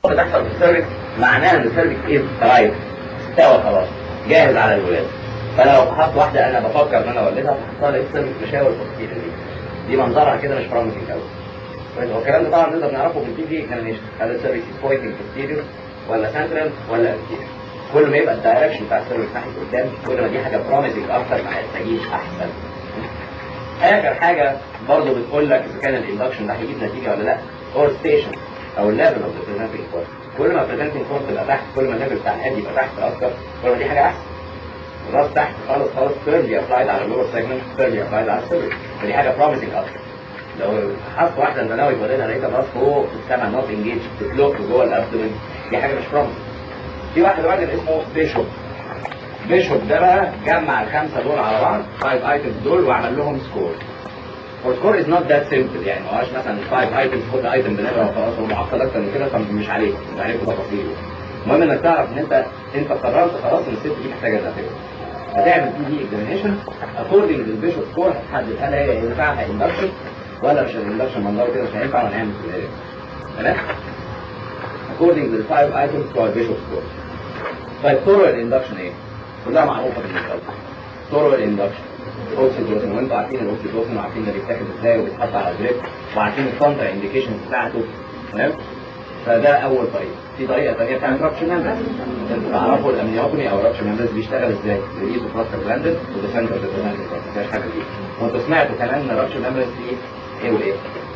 اللي بيحصل في السيرفكس معناه ان السيرفكس ايه رايت استوى خلاص جاهز على الولاده فانا لو فحصت واحده انا بفكر ان انا اولدها فحصتها لقيت السيرفكس مشاور بسيطه دي دي منظرها كده مش بروميسنج قوي طيب هو الكلام ده طبعا نقدر نعرفه من البي في اكزامينشن هل السيرفكس بوينتنج بوستيريور ولا سنترال ولا انتيريور كل ما يبقى الدايركشن بتاع السيرفكس ناحيه قدام كل ما دي حاجه بروميسنج اكتر مع التجهيز احسن اخر حاجه برضه بتقول لك اذا كان الاندكشن ده هيجيب نتيجه ولا لا هو الستيشن او الليفل اوف بريزنتنج فورس كل ما البريزنتنج فورس تبقى تحت كل ما الليفل بتاع الهيد يبقى تحت اكتر كل ما دي حاجه احسن الراس تحت خالص خالص ثيرلي ابلايد على اللور سيجمنت ثيرلي ابلايد على السيرفكس فدي حاجه بروميسنج اكتر لو حط واحده المناوي ولدها لقيت الراس فوق في السما نوت انجيج بتلوك جوه الابدومين دي حاجه مش بروميسنج في واحد راجل اسمه بيشوب بيشوب ده بقى جمع الخمسه دول على بعض فايف ايتمز دول وعمل لهم سكور والسكور از نوت ذات سيمبل يعني ما هوش مثلا فايف ايتمز كل ايتم بنقرا وخلاص هو معقد اكتر من كده فمش عليكم مش عليكم تفاصيل المهم انك تعرف ان انت انت قررت خلاص ان الست دي محتاجه ذاتيه هتعمل دي دي اكزامينشن اكوردنج للبيشوب سكور هتحدد هل هي ينفعها اندكشن ولا مش الاندكشن منظره كده مش هينفع ولا هنعمل كده تمام according to the five items بتوع البيشوب سكور طيب طرق الاندكشن ايه؟ كلها معروفه بالنسبه لكم طرق الاندكشن اوكسيتوسن وانتوا عارفين الاوكسيتوسن وعارفين ده بيتاخد ازاي وبيتحط على الدريب وعارفين الكونترا انديكيشن بتاعته تمام فده اول طريقه في طريقه ثانيه بتعمل رابشر ممبرز انتوا تعرفوا الامنيوتومي او الرابشر ممبرز بيشتغل ازاي ريليز بلاستر جلاندل وديفندر ديفندر ما فيهاش حاجه دي وانتوا سمعتوا كمان ان الرابشر ممبرز فيه ايه وايه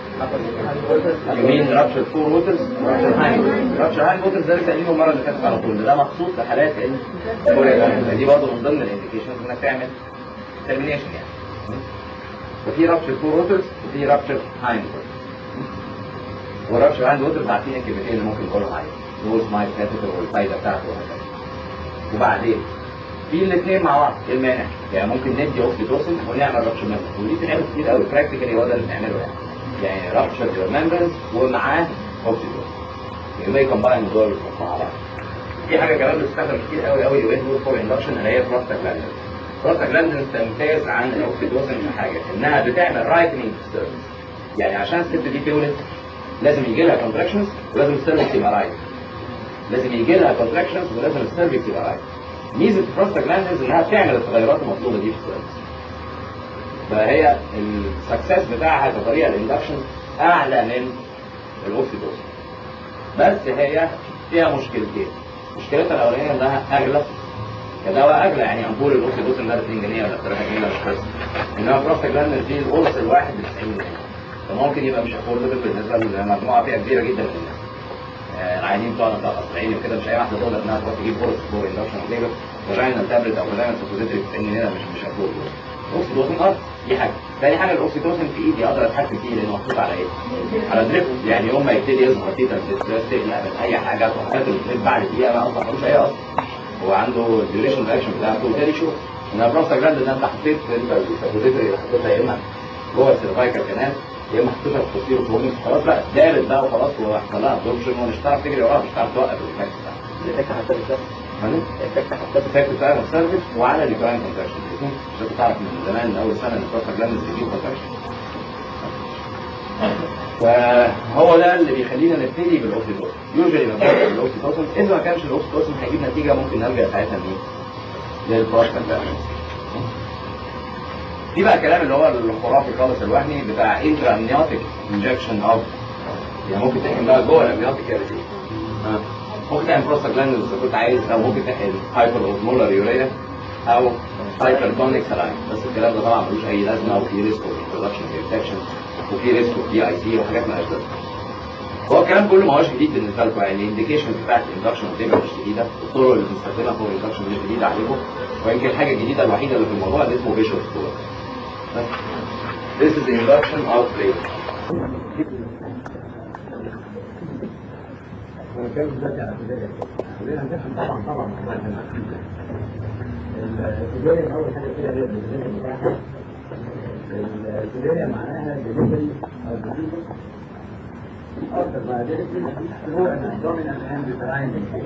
يمين رابشر فور ووترز رابشر هاين رابشر هاين ووترز ده لسه قايلينه المره اللي فاتت على طول ده مخصوص لحالات ال دي برضه من ضمن الانديكيشنز انك تعمل ترمينيشن يعني وفي رابشر فور ووترز وفي رابشر هاين ورابشر هاين ووترز عارفين الكلمتين اللي ممكن نقولهم عليه نقول سمايل كاتيتر والفايده بتاعته وهكذا وبعدين في الاثنين مع بعض ايه المانع؟ يعني ممكن ندي اوكسيتوسن ونعمل رابشر ممبرز ودي بتتعمل كتير قوي براكتيكالي هو ده اللي بنعمله يعني يعني رابشر ممبرز ومعاه اوكسيتوسن يبقى يكمباين دول مع بعض في حاجه كمان بتستخدم كتير قوي قوي اليومين دول فور اندكشن اللي هي بروستاجلاندين بروستاجلاندين تمتاز عن الاوكسيتوسن في حاجه انها بتعمل رايتنينج ستيرنز يعني عشان الست دي تولد لازم يجي لها كونتراكشنز ولازم السيرفكس يبقى رايت لازم يجي لها كونتراكشنز ولازم السيرفكس يبقى رايت ميزه البروستاجلاندينز انها بتعمل التغيرات المطلوبه دي في السيرفكس فهي السكسس بتاعها كطريقه الاندكشن اعلى من الاوكسيتوسن بس هي فيها مشكلتين مشكلتها الاولانيه انها اغلى كدواء اغلى يعني امبول الاوكسيتوسن ده ب 2 جنيه ولا 3 جنيه مش بس انما بروستاجلاندين فيه القرص الواحد ب 90 جنيه فممكن يبقى مش افوردبل بالنسبه لمجموعه فئه كبيره جدا من الناس العيانين بتوعنا بتاع قصرين وكده مش اي واحده تقدر انها تروح تجيب قرص فور اندكشن او ليبر فجاينا تابلت او فجاينا سبوزيتري ب 90 جنيه ده مش مش افوردبل الاوكسيتوسن اه دي حاجه ثاني حاجه الاوكسيتوسن في ايدي اقدر اتحكم فيه لانه محطوط على ايه؟ على دريب يعني يوم ما يبتدي يظهر تيتر ستريس تقلق من اي حاجه وحاجات الدريب بعد دقيقه ما اصلا ملوش اي اصلا هو عنده الديوريشن رياكشن بتاعته بالتالي شو ان البروستا جراند ده انت حطيت انت السبوزيتري حطيتها يا اما جوه السيرفايكال كانال يا اما حطيتها في تصوير كوميس خلاص بقى دارت بقى وخلاص وحصل لها ابزوربشن ومش هتعرف تجري وراها مش هتعرف توقف الايفكت بتاعها الافكت بتاع السيرفيس وعلى الريكوراين كونتراكشن مش انت تعرف من زمان من اول سنه ان البروستا جراند بتجيب كونتراكشن وهو ده اللي بيخلينا نبتدي بالاوكسيتوسن يوجوالي بنبدا بالاوكسيتوسن اذا ما كانش الاوكسيتوسن هيجيب نتيجه ممكن نلجا ساعتها لمين؟ للبروستاجلاندين في بقى كلام اللي هو الخرافي خالص الوهمي بتاع انترا امنيوتيك انجكشن اوف يعني ممكن تحقن بقى جوه الامنيوتيك كافيتي ممكن تعمل بروستاجلاندين اذا كنت عايز او ممكن تحقن هايبر اوزمولار يوريا او هايبرتونيك سلاين بس الكلام ده طبعا ملوش اي لازمه وفي ريسك اوف انترودكشن انفكشن وفي ريسك اوف دي اي سي وحاجات مالهاش لازمه هو الكلام كله ما هوش جديد بالنسبه لكم يعني الانديكيشن بتاعت الاندكشن والديبر مش جديده الطرق اللي بنستخدمها فور الاندكشن مش جديده عليكم ويمكن الحاجه الجديده الوحيده اللي في الموضوع اللي اسمه فيشوال سكور This is the induction of labor. طبعا طبعا السجارة أول حاجة فيها هي الديزاين بتاعها السجارة معناها ديليفري أو ديليفري أكثر ما ديليفري هو أن dominant and determined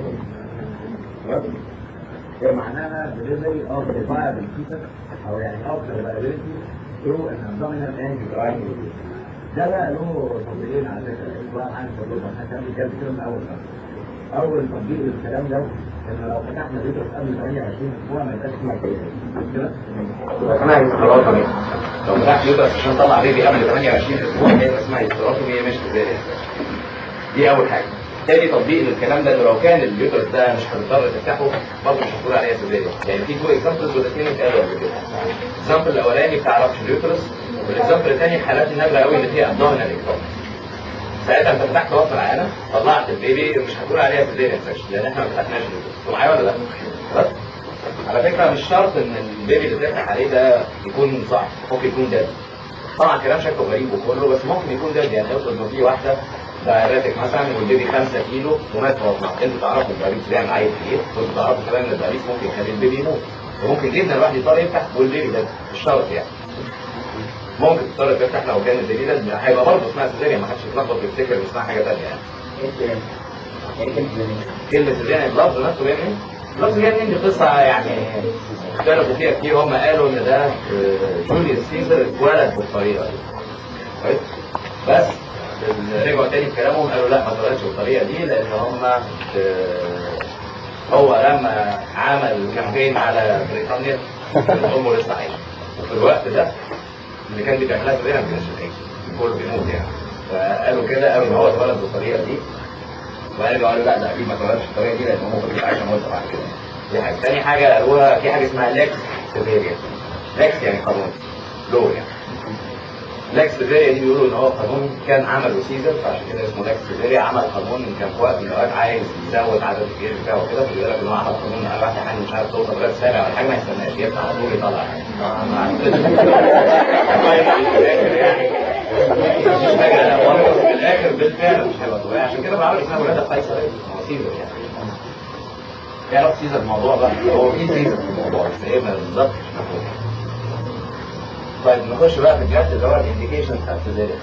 هي معناها delivery of the viable fetus أو يعني أكثر viability through an dominant and determined ده بقى له تطبيقين على فكرة القرآن عن تطبيق احنا كان بيتكلم كده من أول مرة اول تطبيق للكلام ده ان لو فتحنا فيديو قبل 28 اسبوع ما يبقاش فيها كده كده يبقى اسمها هيستراتومي لو فتحت يوترس عشان تطلع بيبي قبل 28 اسبوع هيبقى اسمها هيستراتومي هي مش كذلك دي اول حاجه تاني تطبيق للكلام ده انه لو كان اليوترس ده مش هتضطر تفتحه برضه مش هتقول عليها سيزيريان يعني في تو اكزامبلز والاثنين اتقالوا قبل كده الاكزامبل الاولاني بتاع ربش اليوترس والاكزامبل الثاني حالات النادره قوي اللي فيها ابدومينال اكتوب ساعتها انت فتحت وسط العينه طلعت البيبي مش هتقول عليها سيزيريان سكشن لان احنا ما فتحناش اليوترس انتوا معايا ولا لا؟ خلاص؟ على فكره مش شرط ان البيبي اللي تفتح عليه ده يكون صح ممكن يكون داد طبعا كلام شكله غريب وكله بس ممكن يكون داد يعني افرض انه في واحده دايرتك مثلا والبيبي 5 كيلو ومات في بطنها انتوا تعرفوا الباريس بيعمل عيل ايه وانتوا تعرفوا كمان ان الباريس ممكن يخلي البيبي يموت وممكن جدا الواحد يضطر يفتح والبيبي ده مش شرط يعني ممكن تضطر تفتح لو كان البيبي ده هيبقى برضه اسمها سيزيريان ما حدش يتلخبط ويفتكر ان اسمها حاجه ثانيه يعني كلمه سيزيريان اللفظ نفسه جاي منين؟ اللفظ جاي منين دي قصه يعني اختلفوا فيها كتير هم قالوا ان ده جوليوس سيزر اتولد بالطريقه دي كويس بس رجعوا تاني في كلامهم قالوا لا ما اتولدش بالطريقه دي لان هم هو لما عمل كامبين على بريطانيا امه لسه عايشه وفي الوقت ده اللي كان بيعملها سريع ما كانش عايش كله بيموت يعني فقالوا كده قالوا ان هو اتولد بالطريقه دي وقالوا قالوا لا ده اكيد ما اتولدش بالطريقه دي لان هو فضل عايش موت بعد كده دي حاجه تاني حاجه قالوها في حاجه اسمها لاكس سيفيريا لاكس يعني قانون لو يعني لاكس سيفيريا دي بيقولوا ان هو قانون كان عمله سيزر فعشان كده اسمه لاكس سيفيريا عمل قانون ان كان في وقت من الاوقات عايز يزود عدد الجيش بتاعه وكده فبيقول لك ان هو عمل قانون ان الواحد يعني مش عارف توصل لغايه السابع ولا حاجه ما يستناش يفتح على طول يطلع يعني مش حاجه برضه في الاخر بالفعل مش هيبقى طبيعي عشان كده بعمل اسمها ولاده قيصر هو سيزر يعني يعرف سيزر الموضوع ده هو في سيزر في الموضوع بس ايه بالظبط مش مفهوم طيب نخش بقى في الجهاز اللي هو الانديكيشن بتاع السيزيريان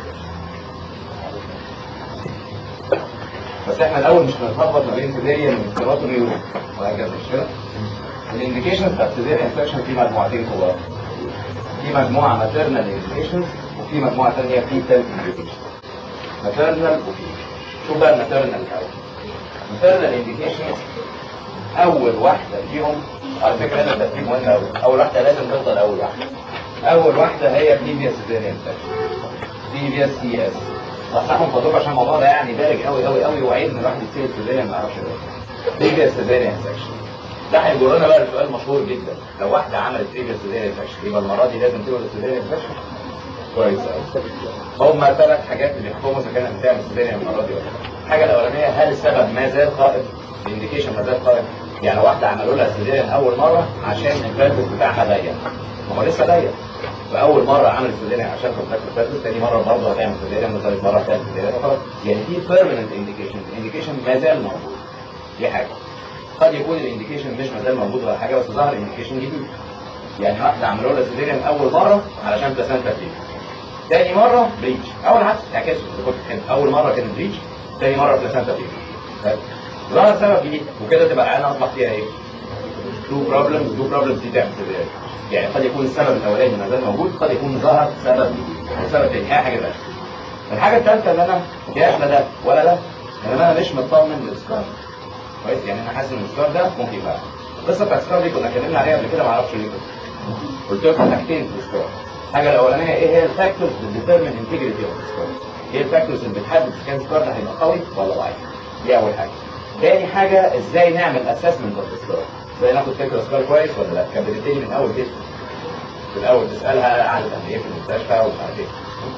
بس احنا الاول مش هنتلخبط ما بين سيزيريان والكيراتومي وهكذا مش كده؟ الانديكيشن بتاع السيزيريان سكشن في مجموعتين كبار في مجموعه ماتيرنال انديكيشنز وفي مجموعه ثانيه فيتال انديكيشن ماتيرنال وفي شوف بقى الماتيرنال الاول ماتيرنال انديكيشنز اول واحده فيهم على فكره هنا الترتيب مهم قوي اول واحده لازم تفضل اول واحده اول واحده هي بريفيوس سيزيريان سكشن بريفيوس سي اس صححهم فضوك عشان الموضوع ده يعني بارج قوي قوي قوي وعيب ان الواحد يصير سيزيريان ما يعرفش ده بريفيوس سيزيريان سكشن ده هيجرنا بقى لسؤال مشهور جدا لو واحده عملت بريفيوس سيزيريان سكشن يبقى المره دي لازم تولد سيزيريان سكشن كويس قوي هما ثلاث حاجات اللي يحكموا اذا كانت بتعمل سيزيريان المره دي ولا لا الحاجه الاولانيه هل السبب ما زال قائم الانديكيشن ما زال قائم يعني واحده عملوا لها سيزيريان اول مره عشان الفالفس بتاعها ضيق هو لسه ضيق فاول مره عملت سيزيريان عشان كونتاكت الفالفس ثاني مره برضه هتعمل سيزيريان وثالث مره هتعمل سيزيريان وخلاص يعني في بيرمننت انديكيشن الانديكيشن ما زال موجود دي حاجه قد يكون الانديكيشن مش ما زال موجود ولا حاجه بس ظهر انديكيشن جديد يعني واحده عملوا لها سيزيريان اول مره علشان بلاسنتا بريتش تاني مره بريتش اول عكس اعكاسه اللي كنت كده اول مره كانت بريتش تاني مره بلاسنتا بريتش ظهر سبب جديد وكده تبقى العيانه اصبح فيها ايه؟ تو بروبلمز تو بروبلمز دي تعمل سيزيريان يعني قد يكون السبب الاولاني ما زال موجود قد يكون ظهر سبب جديد او سبب تاني اي حاجه بقى الحاجه الثالثه ان انا يا لا ده ولا ده ان انا مش مطمن للسكار كويس يعني انا حاسس ان السكار ده ممكن يبقى القصه بتاعت السكار دي كنا اتكلمنا عليها قبل كده ما اعرفش ليه كده قلت لكم حاجتين في السكار الحاجه الاولانيه ايه هي الفاكتورز اللي ديترمين انتجريتي اوف السكار ايه الفاكتورز اللي بتحدد اذا كان السكار ده هيبقى قوي ولا ضعيف دي اول حاجه تاني حاجه ازاي نعمل اسسمنت اوف السكار ازاي ناخد فكره سكار كويس ولا لا كانت بتبتدي من اول كده في الاول تسالها قعدت قد ايه في المستشفى ومش عارف ايه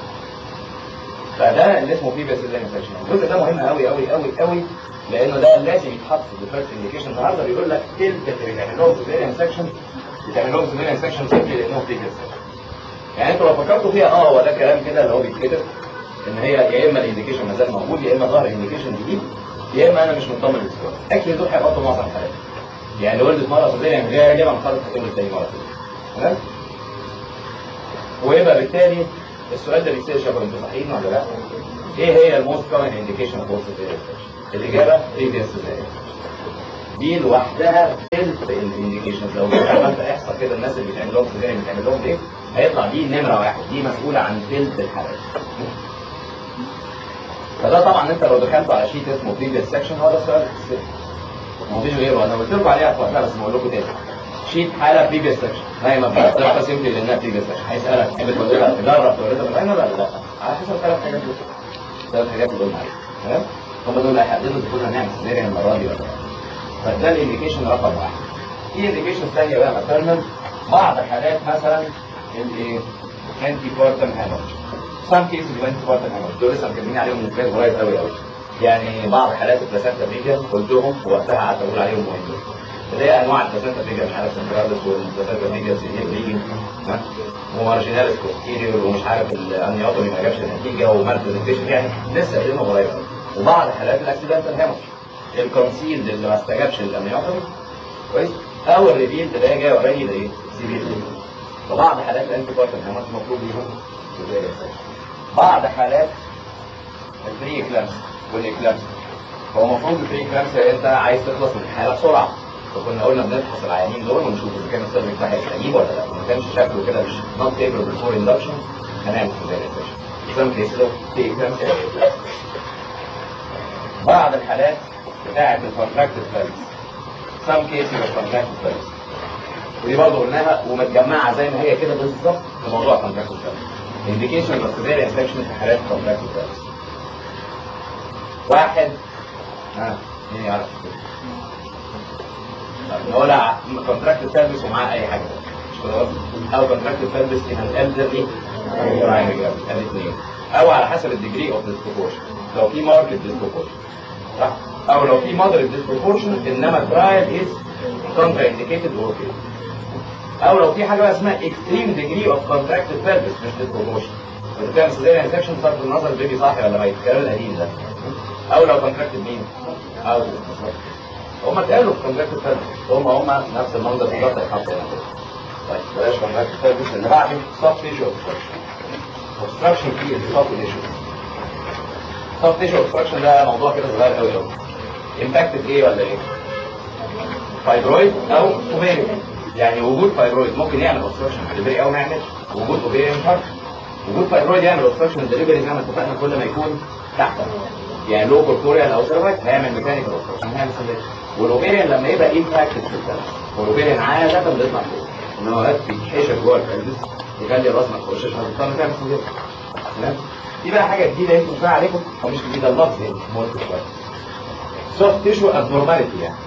فده اللي اسمه فيه بس انفكشن الجزء ده مهم قوي قوي قوي قوي لانه ده لازم يتحط في الفيرست انديكيشن النهارده بيقول لك تلت اللي بيتعمل لهم سيزيريان سكشن بيتعمل لهم سيزيريان سكشن سيمبلي لانهم فيه سكشن يعني انتوا لو فكرتوا فيها اه هو ده كلام كده اللي هو بيتكتب ان هي يا اما الانديكيشن ما زال موجود يا اما ظهر انديكيشن جديد يا اما انا مش مطمن للسكور اكشلي دول هيحطوا معظم الحالات يعني لو ولدت مره سيزيريان غالبا خلاص هتولد تاني مره تمام ويبقى بالتالي السؤال ده بيصير شباب انتوا صحيحين ولا لا؟ ايه هي الموست كومن انديكيشن اوف سيزيريان الاجابه بريفيوس سيزيريان دي لوحدها تلت الانديكيشنز لو عملت احصاء كده الناس اللي بيتعمل لهم سيزيريان بيتعمل لهم ايه؟ هيطلع دي نمره واحد دي مسؤوله عن تلت الحالات فده طبعا انت لو دخلت على شيت اسمه بريفيس سكشن هو ده السؤال ما فيش غيره انا قلت لكم عليها في وقتها بس بقول لكم تاني شيت حاله بريفيس سكشن دايما بتبقى سيمبلي لانها بريفيس سكشن هيسالك تحب تولدها تجرب تولدها بالعين ولا لا على حسب ثلاث حاجات دول ثلاث حاجات دول معايا تمام هم دول هيحددوا اذا كنا هنعمل سيزيريان المره دي ولا لا فده الانديكيشن رقم واحد في انديكيشن ثانيه بقى ماترنال بعض حالات مثلا الايه انتي بارتم هامج سام كيسز انتي بارتم هامج دول لسه مكملين عليهم من كده قريب قوي قوي يعني بعض حالات البلاسنتا فيجن قلتهم وقتها قعدت اقول عليهم مهمين اللي هي انواع البلاسنتا فيجن حالات سنترالس والبلاسنتا فيجن سينير ليجن ومارجيناليس كوستيريور ومش عارف الانيوتومي ما جابش النتيجه ومال برزنتيشن يعني لسه قايلينهم قريب قوي وبعض حالات الاكسيدنتال هامج الكونسيلد اللي ما استجابش للامنيوتومي كويس او الريفيل اللي هي جايه اوريدي ده ايه سيفير فبعض حالات الانتي بارتن هامج مطلوب ليهم بعض حالات البري اكلامس والاكلامس هو المفروض البري اكلامس انت عايز تخلص من الحاله بسرعه فكنا قلنا بنفحص العيانين دول ونشوف اذا كان السيرفيس بتاعها سليم ولا لا ما كانش شكله كده مش نوت فيفربل فور اندكشن هنعمل سيزاريان سيشن كيس لو بري اكلامس بعض الحالات بتاعه الكونتراكتد فالس سام كيسز اوف كونتراكتد فالس ودي برضه قلناها ومتجمعه زي ما هي كده بالظبط في موضوع كونتراكتد فالس indication of severe infection في حالات كونتراكتد فالس واحد ها مين يعرف نقول كونتراكتد فالس ومعاه اي حاجه مش كده او كونتراكتد فالس ان الالدرلي الاثنين او على حسب الديجري اوف ديسبروبورشن لو في ماركت ديسبروبورشن صح او لو في مودريت ديسبروبورشن انما الترايل از كونترا انديكيتد اور او لو في حاجه بقى اسمها اكستريم ديجري اوف كونتراكتد بيربس مش ديسبروبورشن بتعمل سيزيريان انفكشن صرف النظر البيبي صاحي ولا ميت الكلام القديم ده او لو كونتراكتد مين او هم اتقالوا في كونتراكتد بيربس هم هم نفس المنظر بالظبط هيتحطوا هنا كده طيب بلاش كونتراكتد بيربس اللي بعده سوفت تيشو اوبستراكشن في السوفت تيشو سوفت تيشو اوبستراكشن ده موضوع كده صغير قوي قوي امباكتد ايه ولا ايه؟ فايبرويد او اوفيريان يعني وجود فايبرويد ممكن يعمل اوبستراكشن دليفري او ما يعملش وجود اوفيريان فرق وجود فايبرويد يعمل اوبستراكشن دليفري زي ما اتفقنا كل ما يكون تحت يعني لو كوركوريال او سيرفايت هيعمل ميكانيكال اوبستراكشن هيعمل سيلكت والاوفيريان لما يبقى امباكتد في الدم والاوفيريان عاده بيطلع فوق انما اوقات بيتحشر جوه الكلبس يخلي الراس ما تخشش هتضطر تعمل سيلكت تمام دي بقى حاجه جديده يمكن شويه عليكم او مش جديده اللفظ يعني مهم شويه سوفت تيشو ابنورماليتي يعني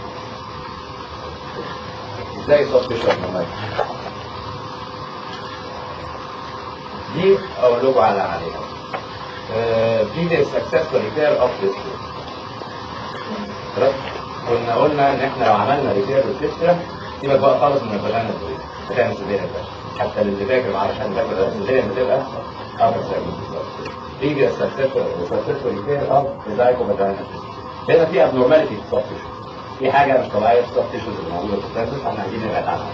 ازاي سوفت تيشو ابنورماليتي دي اقول لكم على عليها previous successful repair of this خلاص كنا قلنا ان احنا لو عملنا ريبير للفيسترا سيبك بقى خالص من الفاجانا الدورية بتعمل سيزيريان بس حتى اللي فاكر معرفش انا فاكر السيزيريان بتبقى upper segment بالظبط previous successful successful repair of the zygovaginal هنا في abnormality في السوفت تيشو في حاجه مش طبيعيه في السوفت تيشوز اللي موجوده في السيرفس احنا عايزين نبعد عنها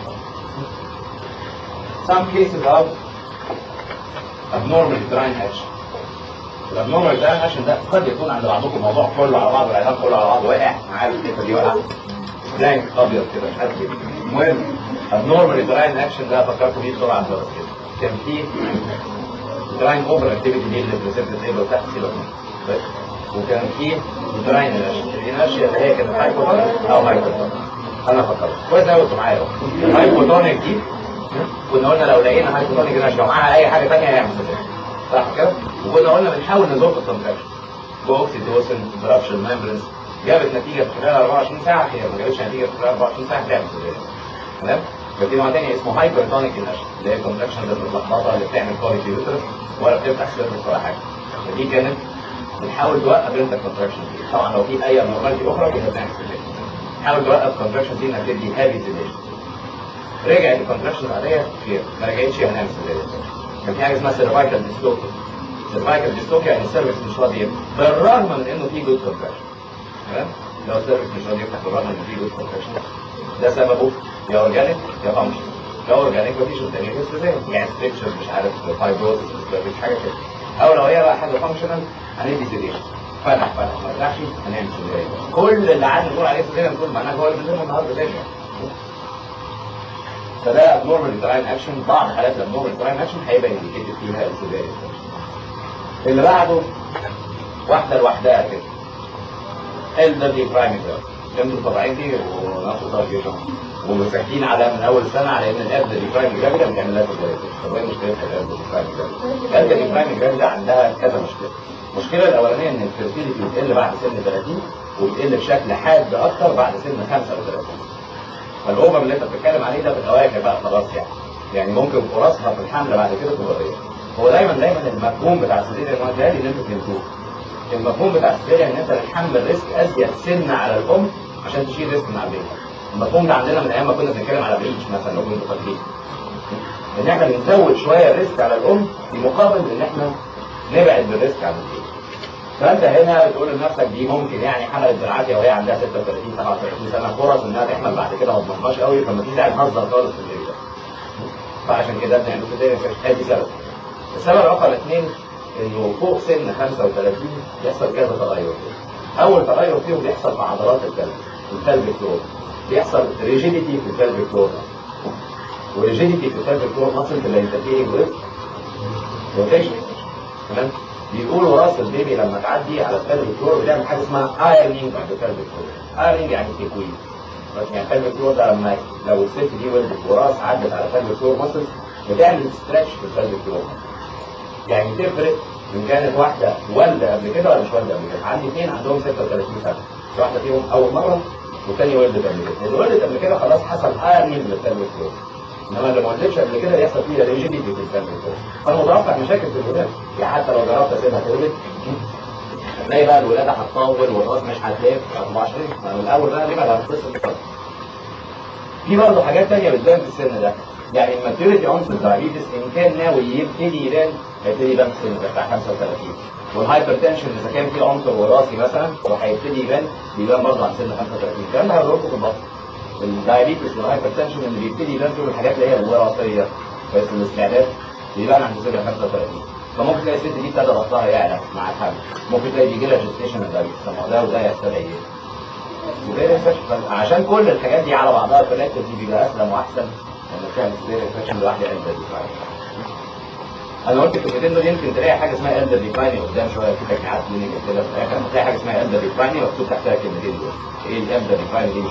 some cases of abnormal uterine action الابنورمال uterine action ده قد يكون عند بعضكم الموضوع كله على بعض العلاج كله على بعض واقع معاه الحته دي واقعه بلانك ابيض كده مش عارف ايه المهم abnormal uterine action ده فكرت بيه بسرعه بس كده كان في uterine over activity دي اللي بريسبت تيبل تحت سيبك بس وكان في uterine inertia الانرشيا اللي هي كانت هايبوتونيك او هايبوتونيك انا فكرت كويس قوي انتوا معايا اهو الهايبوتونيك دي كنا قلنا لو لقينا هايبوتونيك انرشيا ومعاها اي حاجه ثانيه هيعمل صح كده وكنا قلنا بنحاول نزق الكونتراكشن باوكسيتوسن برابشن ميمبرنز جابت نتيجه في خلال 24 ساعه هي ما جابتش نتيجه في خلال 24 ساعه تعمل تمام ففي نوع تاني اسمه هايبرتونيك انرشيا اللي هي الكونتراكشن اللي بتتلخبطها اللي بتعمل كواليتي يوترس ولا بتفتح سيرفس ولا حاجه فدي كانت بنحاول توقف انت الكونتراكشن دي طبعا لو في اي نورماليتي اخرى يبقى بنعمل سيلكشن حاول توقف الكونتراكشن دي انك تدي هابي سيلكشن رجعت الكونتراكشن العاديه خير ما رجعتش هنعمل سيلكشن كان في حاجه اسمها سيرفايكال ديستوكيا سيرفايكال ديستوكيا يعني السيرفكس مش راضي يفتح بالرغم من انه في جود كونتراكشن تمام لو السيرفكس مش راضي يفتح بالرغم ان في جود كونتراكشن ده سببه يا اورجانيك يا فانكشن لو اورجانيك مفيش قدامي بس زي يعني ستريكشر مش عارف فايبروزس مش حاجه كده او لو هي بقى حاجه فانكشنال هندي سيديشن فتح فتح ما فتحش هنعمل سيديشن كل اللي قعدنا نقول عليه سيديشن نقول معناها هو اللي بنزل النهارده ده فده abnormal uterine action بعض حالات الابنورمال uterine action هيبقى indicated فيها السيديشن اللي بعده واحده لوحدها كده elderly primary gravity انتوا طبيعتي ونفس تارجيشن ومساكين على من اول سنه على ان الالدرلي برايمري جرافيتي بتعمل لها سيرجري طب ايه مشكلتها الالدرلي برايمري جرافيتي؟ الالدرلي برايمري جرافيتي عندها كذا مشكله المشكله الاولانيه ان الفيرتيليتي بتقل بعد سن 30 وبتقل بشكل حاد اكتر بعد سن 35 فالاوفر اللي انت بتتكلم عليه ده في الاواخر بقى خلاص يعني يعني ممكن فرصها في الحمل بعد كده تبقى قليله هو دايما دايما المفهوم بتاع السيديريا ان هو ده اللي انتوا فهمتوه المفهوم بتاع السيديريا ان انت بتحمل ريسك ازيد سن على الام عشان تشيل ريسك مع البيبي المفهوم ده عندنا من ايام ما كنا بنتكلم على بريتش مثلا لو كنتوا فاكرين ان احنا بنزود شويه الريسك على الام في مقابل ان احنا نبعد بالريسك عن البيبي فانت هنا بتقول لنفسك دي ممكن يعني حملت بالعافيه وهي عندها 36 37 سنه فرص انها تحمل بعد كده ما تضمنهاش قوي فما فيش داعي نهزر خالص في البيبي ده فعشان كده بنعمل كده ادي سبب السبب رقم اثنين انه فوق سن 35 يحصل كذا تغير اول تغير فيهم بيحصل في عضلات القلب القلب فلور بيحصل ريجيديتي في القلب فلور وريجيديتي في القلب فلور مصل اللي انترفيرنج ويز روتيشن تمام بيقولوا راس البيبي لما تعدي على القلب فلور بيعمل حاجه اسمها ايرنينج عند القلب فلور ايرنينج يعني تكوين يعني القلب فلور ده لما لو الست دي ولدت وراس عدت على القلب فلور مصل بتعمل ستريتش في القلب فلور يعني تفرق ان كانت واحده والده قبل كده ولا مش والده قبل كده عندي اثنين عندهم 36 سنه واحده فيهم اول مره والثانيه ولدت قبل كده اللي ولدت قبل كده خلاص حصل ايرنينج للقلب فلور انما اللي ما ولدتش قبل كده يحصل فيها ريجيديتي في القلب فلور فانا متوقع مشاكل في الولاده يعني حتى لو جربت اسيبها تولد هتلاقي بقى الولاده هتطول والراس مش هتلف 24 من الاول بقى ليه بقى هتتصل في برضه حاجات ثانيه بتبان في السن ده يعني الماتيوريتي اونس الدايابيتس ان كان ناوي يبتدي يبان هيبتدي يبان في السن بتاع 35 والهايبر تنشن اذا كان في عنصر وراثي مثلا وهيبتدي يبان بيبان برضه عند سن 35 الكلام ده هقول لكم في البطن الدايابيتس والهايبر تنشن اللي بيبتدي يبان فيهم الحاجات اللي هي الوراثيه بس الاستعداد بيبان عند سن 35 فممكن تلاقي الست دي ابتدى ضغطها يعلى مع الحمل ممكن تلاقي بيجي لها جستيشن دايابيتس طب ده وده يستدعي ايه؟ عشان كل الحاجات دي على بعضها كولكتيف دي بيبقى اسلم واحسن لما تعمل سبير انفكشن لوحده اندر ديفاين انا قلت الكلمتين دول يمكن تلاقي حاجه اسمها اندر ديفاين قدام شويه في تجميعات كلينيك كده في الاخر تلاقي حاجه اسمها اندر ديفاين مكتوب تحتها الكلمتين دول ايه الاندر ديفاين دي مش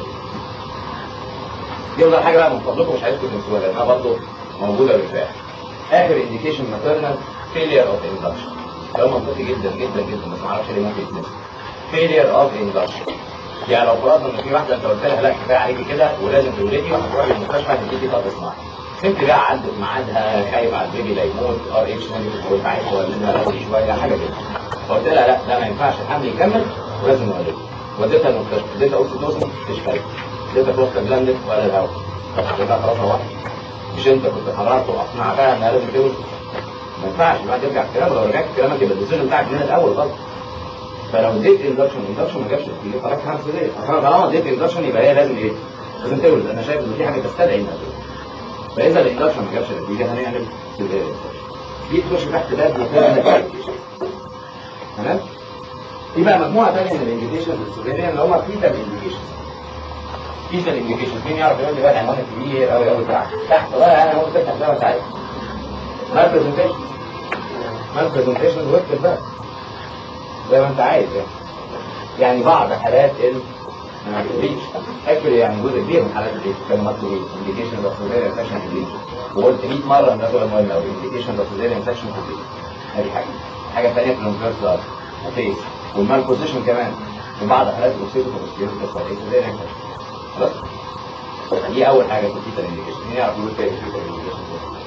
دي افضل حاجه بقى من فضلكم مش عايزكم تنسوها لانها برضه موجوده بالفعل اخر انديكيشن ماتيرنال فيلير اوف اندكشن ده منطقي جدا جدا جدا بس ما اعرفش ليه ممكن يتنسى فيلير اوف اندكشن يعني لو فرضنا ان في واحده انت قلت لها لا كفايه عليكي كده ولازم تولدي وهتروحي المستشفى هتديكي طب اسمعي ست بقى عدت ميعادها خايف على البيبي لا يموت ار اتش نيجاتيف وانت عايز تولدها بدري شويه حاجه كده فقلت لها لا لا ما ينفعش الحمل يكمل ولازم نولد وديتها المستشفى اديتها اوكسيتوسن مش فايده اديتها بروستاجلاندين ولا الهواء اديتها خلاص اهو مش انت كنت قررت واقنعتها انها لازم تولد ما ينفعش بقى ترجع الكلام لو رجعت كلامك يبقى الديسيجن بتاعك من الاول غلط فلو اديت اندكشن اندكشن ما جابش نتيجه خلاص خمس دقايق طالما اديت اندكشن يبقى هي لازم ايه؟ لازم تولد انا شايف ان في حاجه تستدعي انها تولد فاذا الاندكشن ما جابش نتيجه هنعمل سيزيريان دي تخش تحت باب مثلا تمام؟ في بقى مجموعه ثانيه من الانديكيشن السيزيريان اللي هم فيتال انديكيشن فيتال انديكيشن مين يعرف يقول لي بقى العنوان الكبير قوي قوي بتاعك تحت بقى انا قلت تفتح ده وانت عايز مال برزنتيشن مال برزنتيشن واكتب بقى زي ما انت عايز يعني يعني بعض حالات ال الريتش اكشلي يعني جزء كبير من حالات الريتش كانوا مكتوبين انديكيشن اوف سيفير انفكشن في الريتش وقلت 100 مره ان ده سؤال مهم قوي انديكيشن اوف سيفير انفكشن في الريتش ادي حاجه الحاجه الثانيه في الانفيرس فيس والمال بوزيشن كمان في بعض حالات الاوكسيتو بتحصل ايه سيفير انفكشن خلاص دي اول حاجه في الفيتال انديكيشن مين يعرف يقول تاني الفيتال انديكيشن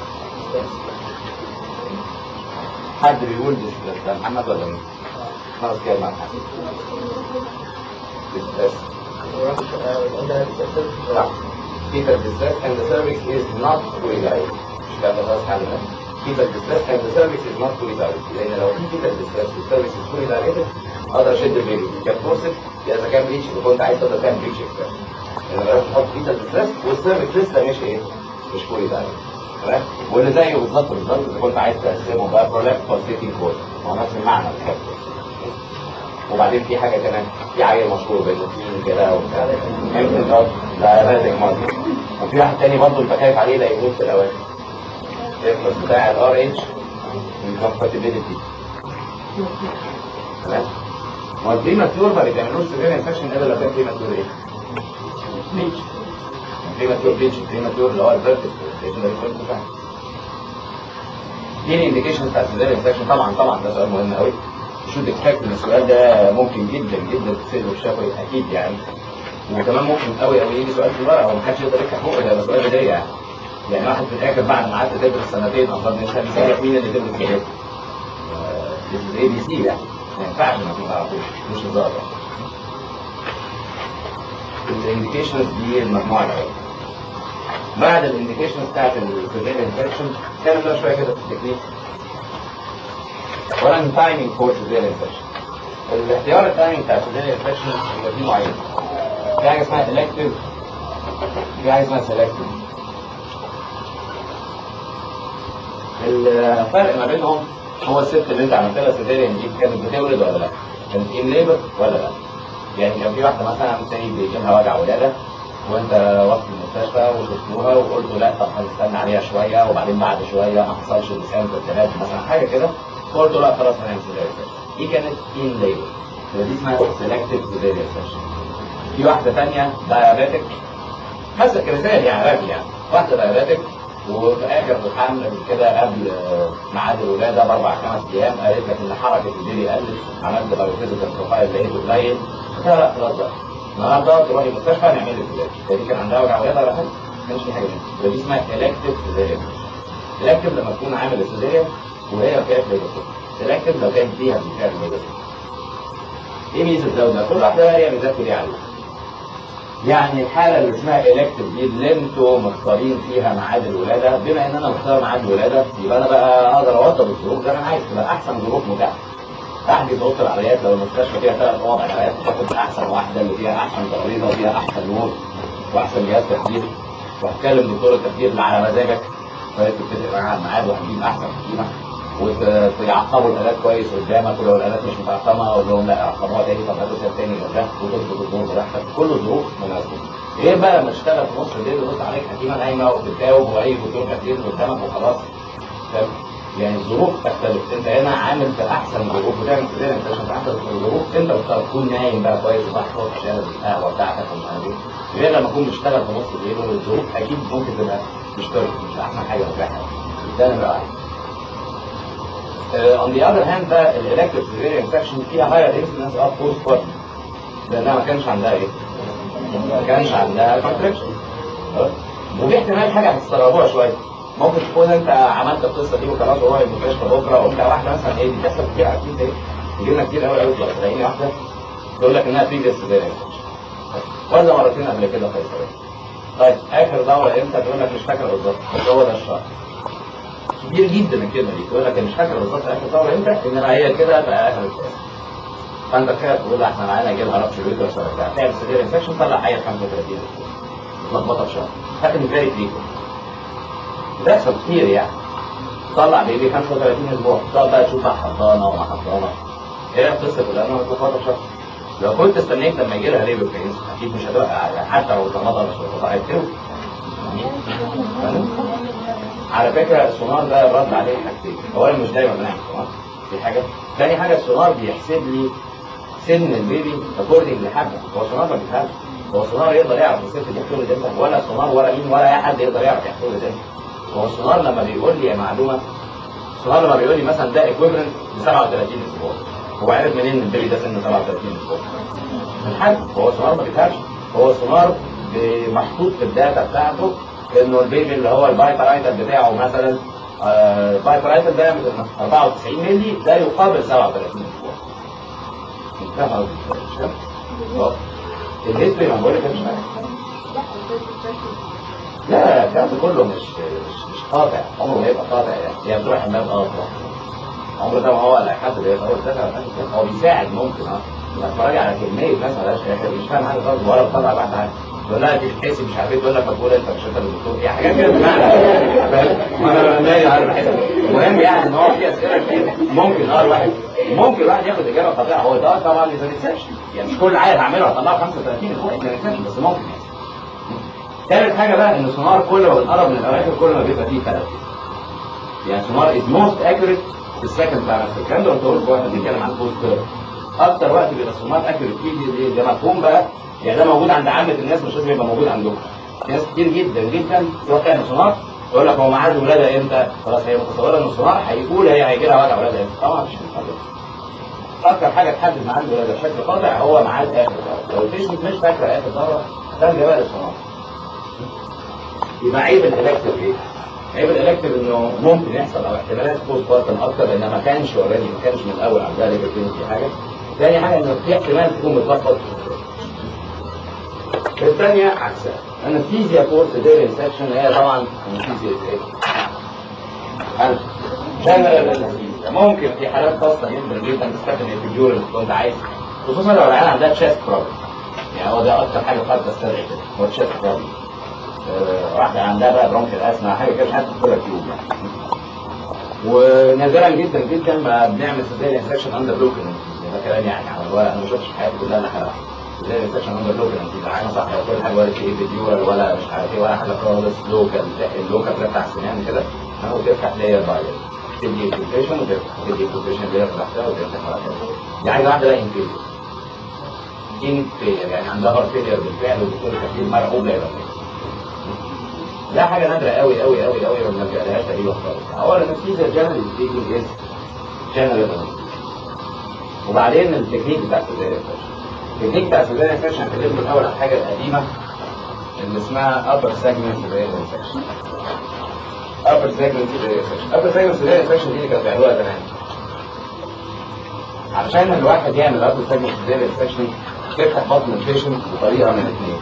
حد بيقول ده محمد ولا مين؟ خلاص كده مع محمد بس fetal distress and the cervix is not fully dilate مش كده خلاص حلنا fetal distress and the cervix is not fully dilate لان لو في fetal distress والcervix is fully dilated اقدر اشد البيبي كان فورسد يا اذا كان بريتش اذا كنت عايز تقدر تعمل بريتش اكسترا لان لو تحط fetal distress والcervix لسه مش ايه مش fully dilate تمام واللي زيه بالظبط بالظبط اذا كنت عايز تقسمه بقى برولابس pulsating core هو نفس المعنى بالظبط وبعدين في حاجة كمان في عيل مشهور بالنسين كده وبتاع يمكن اه ده رازق مصر وفي واحد تاني برضه انت خايف عليه لا يموت في الاوان الريفرنس بتاع الار اتش incompatibility تمام ما البري ماتيور ما بيتعملوش سيفير انفكشن الا لو كان بري ماتيور ايه؟ بليتش بري ماتيور بليتش بري ماتيور اللي هو الفيرتيك اللي بيكون فاهم ايه الانديكيشن بتاع السيفير انفكشن طبعا طبعا ده سؤال مهم قوي شو اكسبكت ان السؤال ده ممكن جدا جدا تساله في الشفوي اكيد يعني وكمان ممكن قوي قوي يجي سؤال في الورقه هو ما حدش يقدر يفتح فوق ده سؤال بدايه يعني يعني واحد في الاخر بعد ما قعدت تدرس سنتين اصلا مش هيسالك مين اللي تدرس كده اي بي سي يعني ما ينفعش انك ما تعرفوش مش هزار يعني الانديكيشنز دي المجموعه الاولى بعد الانديكيشنز بتاعت السيفير انفكشن كان بقى شويه كده في التكنيك اولا تايمينج فور سيفير انفكشن الاختيار التايمينج بتاع سيفير انفكشن يبقى فيه نوعين في حاجه اسمها elective في حاجه اسمها selective الفرق ما بينهم هو الست اللي انت عملت لها سيزيريان دي كانت بتولد ولا لا؟ كانت ان ليبر ولا لا؟ يعني لو في واحده مثلا زي بيجي لها وجع ولاده وانت رحت المستشفى وشفتوها وقلت لا طب هنستنى عليها شويه وبعدين بعد شويه ما حصلش لسان التهاب مثلا حاجه كده قلت لا خلاص هنعمل سيزيريان دي كانت ان ليبر دي اسمها سيلكتيف سيزيريان في واحده ثانيه دايابيتك حسب كمثال يعني راجل يعني واحده دايابيتك وفي اخر الحمل كده قبل ميعاد الولاده باربع خمس ايام قالت لك ان حركه البيبي قلت عملت بايوفيزيكال بروفايل لقيته قليل قلت لها لا خلاص بقى النهارده تروحي المستشفى نعمل لك سيزاريان فدي كان عندها وجع ولاده ولا حاجه ما كانش في حاجه منها دي اسمها الكتيف سيزاريان الكتيف لما تكون عامل السيزاريان وهي كانت ليبر الكتيف لو كان فيها بالفعل ليبر ايه ميزه ده وده؟ كل واحده هي ميزات ودي عليها يعني الحالة اللي اسمها إلكتيف دي اللي انتوا مختارين فيها ميعاد الولادة بما ان انا مختار ميعاد الولادة يبقى انا بقى اقدر اوضب الظروف زي ما انا عايز تبقى احسن ظروف متاحة احجز اوضه العمليات لو المستشفى فيها ثلاث اوض عمليات تاخد احسن واحده اللي فيها احسن تمريضه وفيها احسن نور واحسن جهاز تخدير وهتكلم دكتور التخدير اللي على مزاجك فتتفق معاه على الميعاد وهتجيب احسن حكيمه ويعقبوا الالات كويس قدامك ولو الالات مش متعقمه اقول لهم لا عقموها تاني طب هاتوا سير تاني ده وتظبط الدور براحتك كل ظروف مناسبه غير بقى لما تشتغل في نص الليل ويبص عليك حكيمه نايمه وبتجاوب واي دكتور تخدير قدامك وخلاص فاهم يعني الظروف تختلف انت هنا عامل في احسن ظروف وتعمل كده انت عشان احسن الظروف انت بتختار تكون نايم بقى كويس وتحفظ عشان القهوه بتاعتك ومش عارف ايه غير لما تكون بتشتغل في نص الليل والظروف اكيد ممكن تبقى مش perfect، مش احسن حاجه متاحه ده نمره واحد اون ذا اذر هاند بقى الالكتيف سيفير انفكشن فيها هاير انسيدنس اوف بوست بارتم لانها ما كانش عندها ايه؟ ما كانش عندها كونتراكشن ودي احتمال حاجه هتستغربوها شويه ممكن تكون انت عملت القصه دي وخلاص وروح المستشفى بكره وبتاع واحده مثلا ايه دي بتحصل كتير اكيد ايه يجي لنا كتير قوي قوي تبقى تلاقيني واحده تقول لك انها بريفيس سيفير انفكشن ولا مرتين قبل كده قيصريه طيب اخر دوره امتى تقول لك مش فاكره بالظبط بس هو ده الشهر كبير جدا الكلمه دي تقول لك أنا مش فاكر بالظبط اخر دوره امتى انما هي كده بقى اخر الكلام فانت كده تقول احنا معانا جيب هرب شريط ولا بتاع تعمل سيفير انفكشن طلع حاجه 35 لخبطه في شهر لكن فيري فريكوينت بتحصل كتير يعني طلع بيبي 35 اسبوع تقعد بقى تشوف حضانه وما حضانه ايه القصه كلها انا متلخبطه في شهر لو كنت استنيت لما يجي لها ليبر بينز اكيد مش هتبقى حتى لو طلبها مش هتبقى هتكتب على فكرة السونار ده الرد عليه حاجتين اولا مش دايما بنعمل سونار دي حاجة تاني حاجة السونار بيحسب لي سن البيبي اكوردنج لحاجة هو السونار ما بيفهمش هو السونار يقدر يعرف الست دي هتولد امتى ولا السونار ولا مين ولا اي حد يقدر يعرف هتولد امتى هو السونار لما بيقول لي معلومة السونار لما بيقول لي مثلا ده ايكويفالنت ل 37 اسبوع هو عارف منين ان البيبي ده سن 37 اسبوع من حاجة هو السونار ما بيفهمش هو السونار محطوط في الداتا بتاعته انه البيبي اللي هو البايبرايتال بتاعه مثلا البايبرايتال ده 94 مللي ده يقابل 37 اسبوع انتهى الهيستوري ما بقول لك مش عارف لا الكلام ده كله مش مش مش قاطع عمره ما يبقى قاطع يعني هي بتروح حمام اه عمره ده ما هو اللي هيحدد هي هو هو بيساعد ممكن اه اتفرج على كميه ناس مالهاش مش فاهم حاجه خالص ولا بتطلع واحد حاجه تقول لها تحسي مش عارف ايه تقول لك بقول انت مش انت الدكتور ايه حاجات كده بمعنى ما انا مالي عارف بحس المهم يعني ان هو في اسئله كتير ممكن اه الواحد ممكن الواحد ياخد اجابه خاطئه هو ده طبعا ما يتنساش يعني مش كل عيل هعمله هطلعه 35 هو ما يتنساش بس ممكن يعني ثالث حاجه بقى ان السونار كل ما بنقرب من الاواخر كل ما بيبقى فيه خلل يعني سونار از موست اكيوريت في السكند بارامتر الكلام ده قلت لكم واحد بيتكلم عن بوست اكتر وقت بيبقى الصمام اكيوريت فيه دي- ده مفهوم بقى يعني ده موجود عند عامه الناس مش لازم يبقى موجود عندكم في ناس كتير جدا جدا تروح تعمل سونار يقول لك هو ميعاد ولادها امتى؟ خلاص هي متصوره ان السونار هيقول هي هيجي لها وجع ولادها امتى؟ طبعا مش متحدد. اكتر حاجه تحدد ميعاد ولادها بشكل قاطع هو ميعاد اخر ضربه، لو البيشنت مش فاكره اخر ضربه ترجع بقى للسونار. يبقى عيب الالكتيف ايه؟ عيب الالكتيف انه ممكن يحصل او احتمالات بوست بارتن اكتر لان ما كانش اوريدي ما كانش من الاول عندها ليفر في حاجه. تاني حاجه انه في احتمال تكون متلخبط الثانية عكسها انستيزيا فور سيفير انسكشن هي طبعا انستيزيا ايه؟ جنرال انستيزيا ممكن في حالات خاصة جدا جدا تستخدم الفيجور اللي كنت عايز خصوصا لو العيال عندها تشيست بروبلم يعني هو ده اكتر حاجة قد تستدعي كده هو تشيست بروبلم واحدة عندها بقى برونكيال اسما حاجة كده حتى تدخلها تيوب يعني ونادرا جدا جدا ما بنعمل سيزيريان سكشن اندر لوكال ده كلام يعني على الورق انا ما شفتش في حياتي كلها انا حلقه سيزيريان سكشن اندر لوكال ده حاجه صح كل حاجه ولا ايه فيديورال ولا مش عارف ايه ولا حاجه خالص لوكال اللوكال ده بتاع السنان كده اهو تفتح لاير باي تدي فلتريشن وتفتح تدي فلتريشن لاير تحتها وتفتح على كده دي عايزه واحده بقى انفيريور انفيريور يعني عندها هارت فيلير بالفعل والدكتور كفيل مرعوب لا يبقى ده حاجه نادره قوي قوي قوي قوي ما بنلجألهاش تقريبا خالص اولا النتيجه جنرال سبيكينج از جنرال وبعدين التكنيك بتاع السيزاريان سيشن التكنيك بتاع السيزاريان سيشن هنتكلم الاول عن الحاجه القديمه اللي اسمها upper segment cesarean section upper segment cesarean section upper segment cesarean section دي اللي كانوا بيعملوها زمان علشان الواحد يعمل upper segment cesarean section تفتح بطن البيشنت بطريقه من الاثنين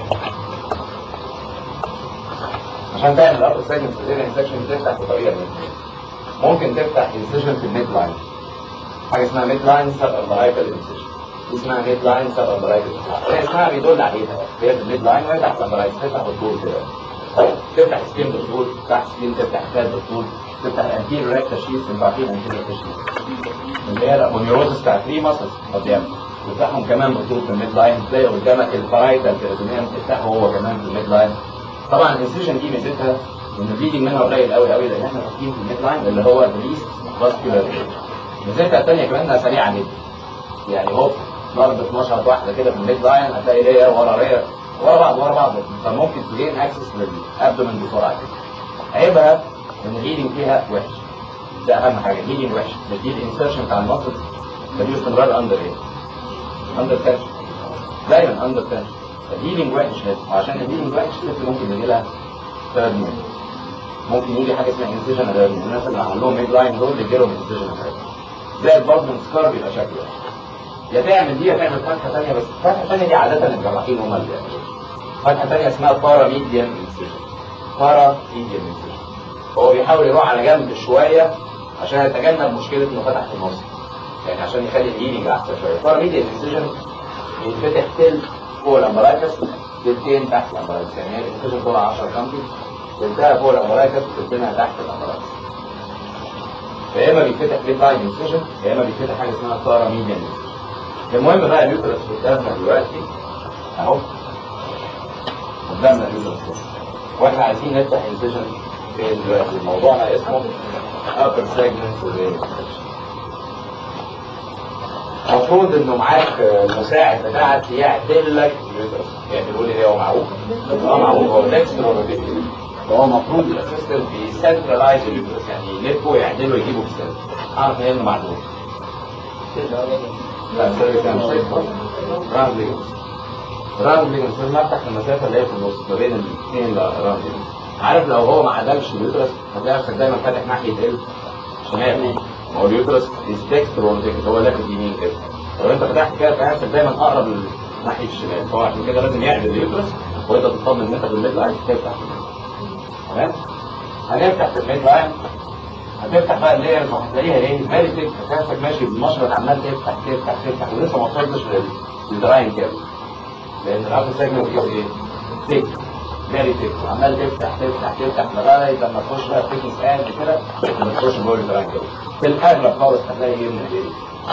عشان تعمل upper segment cesarean section تفتح بطريقه من الاثنين ممكن تفتح incision في الميد لاين حاجه اسمها ميد لاين سب امبرايكال incision دي اسمها ميد لاين سب امبرايكال هي اسمها بيدل عليها هي في الميد لاين وهي تحت الامبرايكال تفتح بالطول كده تفتح سكين بالطول تفتح سكين تفتح فات بالطول تفتح الانتيريور ريكتا شيس انتوا عارفين الانتيريور ريكتا شيس اللي هي الامونيوروزس بتاع 3 ماسلز قدام تفتحهم كمان بالطول في الميد لاين تلاقي قدامك الفرايتال بيريتونيوم تفتحه هو كمان في الميد لاين طبعا الانسيشن دي ميزتها ان البليدنج منها قليل قوي قوي لان احنا فاتحين في الميد لاين اللي هو الليست فاسكولار ميزتها الثانيه كمان انها سريعه جدا يعني هوب ضربة 12 واحدة كده في الميد لاين هتلاقي لير ورا لير ورا بعض ورا بعض فممكن تجين اكسس للابدومن بسرعة كده عيبها ان الهيلينج فيها وحش ده اهم حاجة الهيلينج وحش بتدي الانسرشن بتاع المصل ده باستمرار اندر ايه؟ اندر تنشن دايما اندر تنشن الهيلينج وحش هنا وعشان الهيلينج وحش الست ممكن يجي لها ثيرد مين ممكن يجي حاجة اسمها انسيجن الرجل الناس اللي عملوا لهم ميد لاين دول يجي لهم انسيجن الرجل زائد برضه سكار بيبقى شكله وحش يا تعمل دي يا تعمل فتحه ثانيه بس الفتحه الثانيه دي عاده الجراحين هم اللي بيعملوها فتحه ثانيه اسمها بارا ميديان انسيجن بارا ميديان انسيجن هو بيحاول يروح على جنب شويه عشان يتجنب مشكله انه فتح في النص يعني عشان يخلي الهيلينج احسن شويه بارا ميديان انسيجن بيتفتح تلت فوق الامبرايكس تلتين تحت الامبرايكس يعني هي الانسيجن طولها 10 سم تلتها فوق الامبرايكس وتلتينها تحت الامبرايكس يا اما بيتفتح ميد لاين انسيجن يا اما بيتفتح حاجه اسمها بارا ميديان انسيجن المهم بقى اليوترس قدامنا دلوقتي اهو قدامنا اليوترس واحنا عايزين نفتح انسيجن فين دلوقتي موضوعنا اسمه upper segment cesarean section المفروض انه معاك المساعد بتاعك يعدل لك اليوترس يعني بيقول لي هو معروف اه معروف هو ديكستر ولا بيكستر فهو المفروض الاسيستنت بيسنترلايز اليوترس يعني يلفه ويعدله ويجيبه في السنتر اعرف ان انه معدول لا سوري كان رامبلينج رامبلينج المفروض نفتح المسافه اللي هي في النص ما بين الاثنين رامبلينج عارف لو هو ما عدلش اليوترس هتلاقي نفسك دايما فاتح ناحيه الشمال ما هو اليوترس ديستكتور هو لافت يمين كده لو انت فتحت كده تلاقي نفسك دايما اقرب ناحيه الشمال فهو عشان كده لازم يعدل اليوترس وانت تطمن ان انت في الميد لاين تفتح تمام هنفتح في الميد لاين هتفتح بقى الليرز وهتلاقيها ايه فيري تيك هتلاقيك ماشي بالمشرط عمال تفتح تفتح تفتح ولسه ما وصلتش للدراين كده لان الارض سيجمنت فيه ايه؟ تيك فيري تيك وعمال تفتح تفتح تفتح لغايه لما تخش بقى في تكنس قد كده لما تخش جوه الدراين كده في الاغلب خالص هتلاقي ايه من ايه؟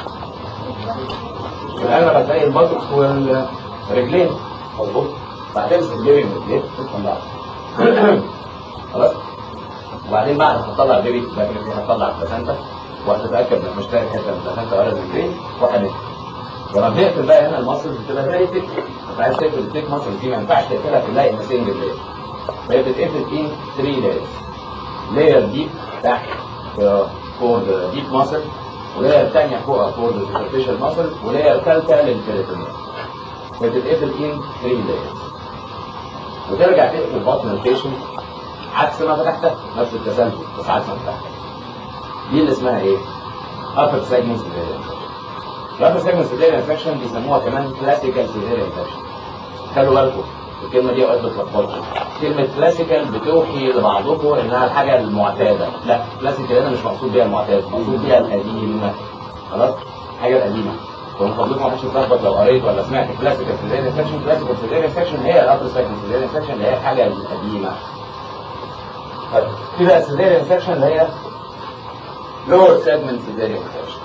في الاغلب هتلاقي البطن والرجلين مظبوط فهتمسك البيبي من الجيب تطلعه خلاص وبعدين بعد ما تطلع البيبي لكن هتطلع البلاسنتا وهتتاكد انك مش لاقي حته من البلاسنتا ولا الرجلين وهنت لما بنقفل بقى هنا المصل بتبقى زي تك انت عايز تقفل التك مصل دي ما ينفعش تقفلها تلاقي ان سنجل لاير فهي بتتقفل ان 3 لايرز لاير ديب تحت فور ذا ديب ماسل ولاير ثانيه فوقها فور ذا سوبرفيشال ماسل ولاير ثالثه للبريتونيوم بتتقفل ان 3 لايرز وترجع تقفل بطن البيشنت عكس ما فتحتها نفس التسلسل بس عكس ما فتحتها دي اللي اسمها ايه؟ upper segment cesarean infection. الupper segment cesarean infection بيسموها كمان classical cesarean infection. خلوا بالكم الكلمة دي اوقات بتلخبطكم. كلمة classical بتوحي لبعضكم انها الحاجة المعتادة. لا classical هنا مش مقصود بيها المعتاد، مقصود بيها القديمة. خلاص؟ الحاجة القديمة. ومن فضلكم ما حدش يتلخبط لو قريت ولا سمعت classical cesarean infection، classical cesarean infection هي الupper segment cesarean infection اللي هي الحاجة القديمة. طيب في بقى cesarean infection اللي هي lower segment cesarean infection.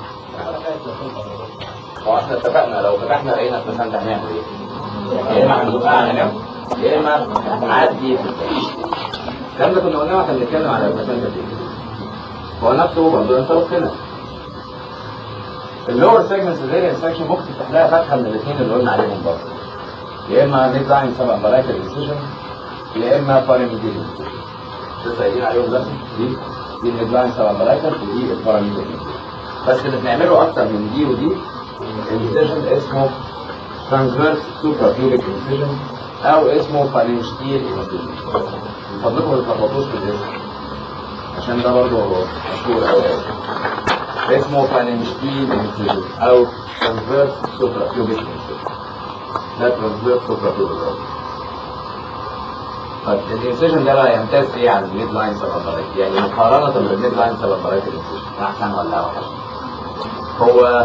هو احنا اتفقنا لو فتحنا لقينا البلسنت هنعمل ايه؟ يا اما هنزقها على جنب يا اما هنعدي في الفم. الكلام ده كنا قلناه واحنا بنتكلم على البلسنت دي. هو نفسه برضه انت هنا. اللور سيجمنت سيزيريان سكشن ممكن تفتح لها فتحه من الاثنين اللي قلنا عليهم برضه. يا اما ميد لاين سبع مراكز انسيشن يا اما باراميديل لسه قايلين عليهم ده دي دي الميد لاين سبع مراكز ودي الباراميديل بس اللي بنعمله اكتر من دي ودي انسيشن اسمه ترانسفيرس سوبرا بيوريك انسيشن او اسمه فالينشتيل انسيشن من فضلكم ما تتلخبطوش في الاسم عشان ده برضه مشهور قوي اسمه فالينشتيل انسيشن او ترانسفيرس سوبرا بيوريك انسيشن ده ترانسفيرس سوبرا بيوريك طيب الانسيشن ده بقى يمتاز ايه عن الميد لاين سبب يعني مقارنة بالميد لاين سبب الانسيشن احسن ولا اوحش؟ هو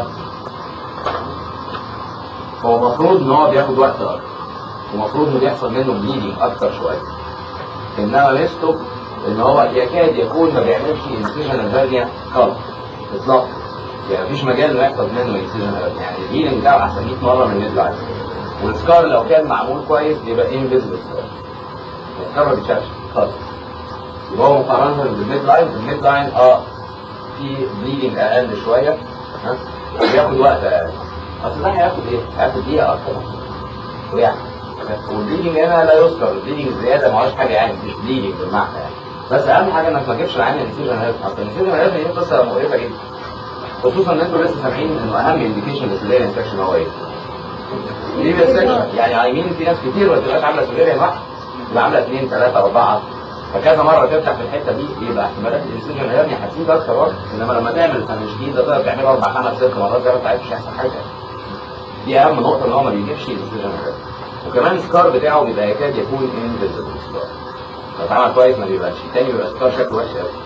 هو المفروض ان هو بياخد وقت اكتر ومفروض انه بيحصل منه بليدنج اكتر شويه انما ميزته ان هو يكاد يكون ما بيعملش انسيجن الهرنيا خالص اطلاقا يعني مفيش مجال انه يحصل منه انسيجن الهرنيا يعني الهيلنج بتاعه احسن 100 مره من الميد لاين والسكار لو كان معمول كويس يبقى انفيزبل سكار السكار ما بيتشافش خالص يبقى هو مقارنه بالميد لاين الميد لاين اه في بليدنج اقل شويه ها وبياخد وقت اقل اصل ده هياخد ايه؟ هياخد دقيقه اكتر ويعني والبليدنج هنا لا يذكر البليدنج الزياده ما هوش حاجه يعني مش بليدنج بالمعنى يعني بس اهم حاجه انك ما تجيبش العين الانسيجن هيرف اصل الانسيجن هيرف دي قصه مقرفه جدا خصوصا ان انتوا لسه سامعين انه اهم انديكيشن للسيلير انفكشن هو ايه؟ ليبيا سكشن يعني عايمين في ناس كتير ما تبقاش عامله سيليريان واحده تبقى عامله اثنين ثلاثه اربعه فكذا مره تفتح في الحته دي يبقى احتمالات الانسيجن هيرني هتزيد اكتر وقت انما لما تعمل تنشديد ده تقدر تعمله اربع خمس ست مرات زي ما انت عايز مش هيحصل حاجه دي اهم نقطه ان هو ما بيجيبش الانسيجن هيرني وكمان السكار بتاعه بيبقى يكاد يكون انفيزبل سكار لو اتعمل كويس ما بيبقاش التاني بيبقى سكار شكله وحش قوي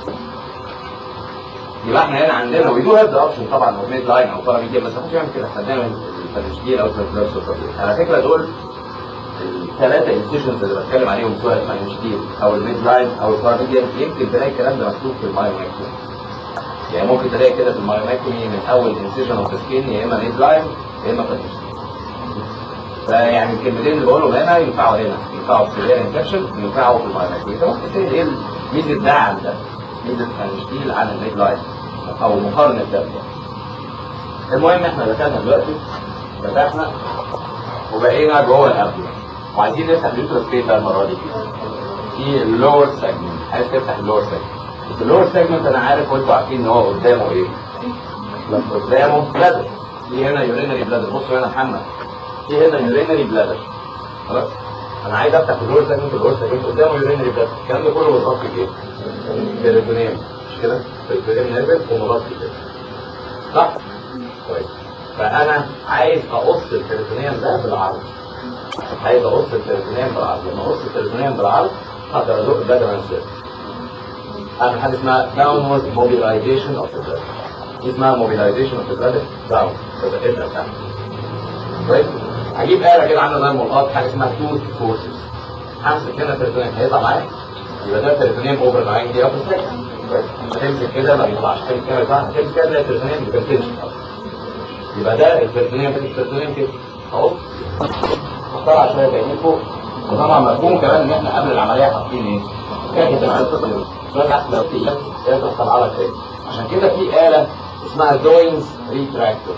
يبقى احنا هنا عندنا ويدو هاف ذا اوبشن طبعا او ميد لاين او باراميديا بس ممكن يعمل كده احنا بنعمل التنشديد او التنشديد على فكره دول الثلاثة انسيشنز اللي بتكلم عليهم سواء الفاينشتيل او الميد لاين او الباراميديان يمكن تلاقي الكلام ده مكتوب في المايوماكتومي يعني ممكن تلاقي كده في المايوماكتومي من اول انسيشن اوف سكين يا اما ميد لاين يا اما فاينشتيل فيعني الكلمتين اللي بقولهم هنا ينفعوا هنا ينفعوا في سيفير انفكشن ينفعوا في المايوماكتومي انت ممكن تسال ايه ميزه ده عن ده ميزه الفاينشتيل عن الميد لاين او مقارنه ده المهم احنا دخلنا دلوقتي فتحنا وبقينا جوه الابدن وعايزين نفتح اليوترس فين بقى المره دي في اللور سيجمنت عايز تفتح اللور سيجمنت بس اللور سيجمنت انا عارف وانتوا عارفين ان هو قدامه ايه قدامه بلادر في هنا يورينري بلادر بصوا هنا محمد في هنا يورينري بلادر خلاص انا عايز افتح اللور سيجمنت اللور سيجمنت قدامه يورينري بلادر الكلام ده كله بيتغطي بايه؟ بيريتونيوم مش كده؟ بيريتونيوم نازل ومغطي كده صح؟ كويس فانا عايز اقص البيريتونيوم ده بالعرض عايز اقص البيريتونيوم بالعرض لما اقص البيريتونيوم بالعرض اقدر ازق البلد انسير اعمل حاجه اسمها downward mobilization of the blood دي اسمها mobilization of the blood down تبقى الابره بتاعتي كويس هجيب آلة كده عامله زي الملقاط حاجه اسمها توث فورسز همسك كده البيريتونيوم هيطلع معايا يبقى ده البيريتونيوم اوفر لاين دي اوفر كويس هتمسك كده ما بيطلعش تمسك كده يطلع هتمسك كده تلاقي البيريتونيوم بيكنتش يبقى ده البيريتونيوم كده البيريتونيوم كده اهو طلع شويه بعيدين فوق وطبعا مفهوم كمان ان احنا قبل العمليه حاطين ايه؟ كانت العمليه لو في طالعه لك تاني عشان كده في آلة اسمها دوينز ريتراكتور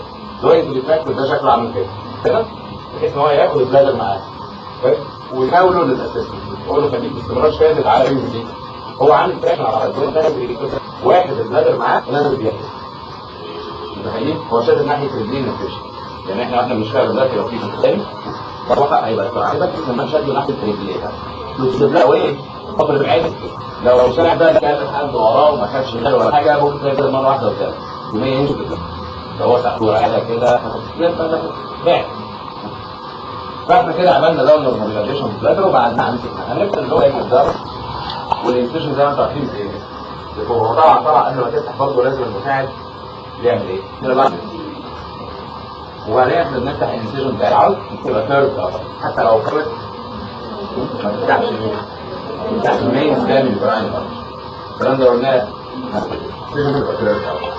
دوينج ريتراكتور ده شكله عامل كده كده بحيث ان هو ياخد البلادر معاه كويس ويحاوله للاسسمنت يقول له خليك باستمرار شادد على رينج دي هو عامل تراكن على الدوينج ده واحد البلادر معاه ونازل بياخد متخيلين هو شادد ناحيه رجلين الفيش يعني احنا واحنا بنشتغل دلوقتي لو في تاني بروح هيبقى هيبقى لما نشد ناحيه رجليه لا وايه قبل العين لو لو سرع ده كان حد وراه وما خدش باله ولا حاجه ممكن تلاقي كده مره واحده وكده وما يمشي كده لو هو سحب ورقه كده بعد فاحنا كده عملنا ده نورماليزيشن في البلاتر وبعد ما مسكنا هنبدا اللي هو يقدر والانسيشن زي ما انتم عارفين ايه هو طبعا طبعا قبل ما تفتح برضه لازم المساعد يعمل ايه؟ كده بعد وبعدين احنا بنفتح الانسيشن بتاع العرض تبقى كيرف حتى لو كيرف ما تفتحش تفتحش المين سكان البراين الكلام ده قلناه الانسيشن بيبقى كيرف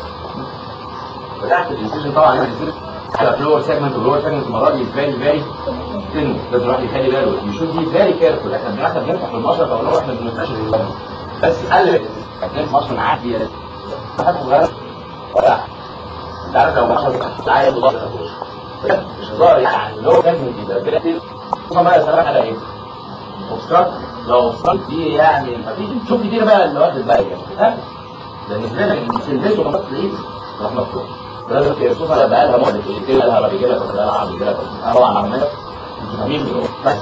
فتحت الانسيشن طبعا الانسيشن على فلور سيجمنت واللور سيجمنت المره دي فيري فيري تن لازم الواحد يخلي باله يشوف دي فيري كيرفول احنا بنفتح بنفتح في المشرق او لو احنا ما بنفتحش بس قلب هتلاقي في مصر عادي يا حاجه صغيره ولا انت عارف لو مصر عايز مضاد مش هزار يعني لو لازم يبقى بلاقي ثم بقى سلام على ايه؟ اوبستراكت لو اوبستراكت دي يعني ما فيش شوف كتير بقى اللي واخد بالك ها ده بالنسبه لك سلبته ما تلاقيه راح مفتوح لازم خصوصا بقى لها مده كتير لها بيجي لك ولا لها بيجي لك طبعا عمال مين بس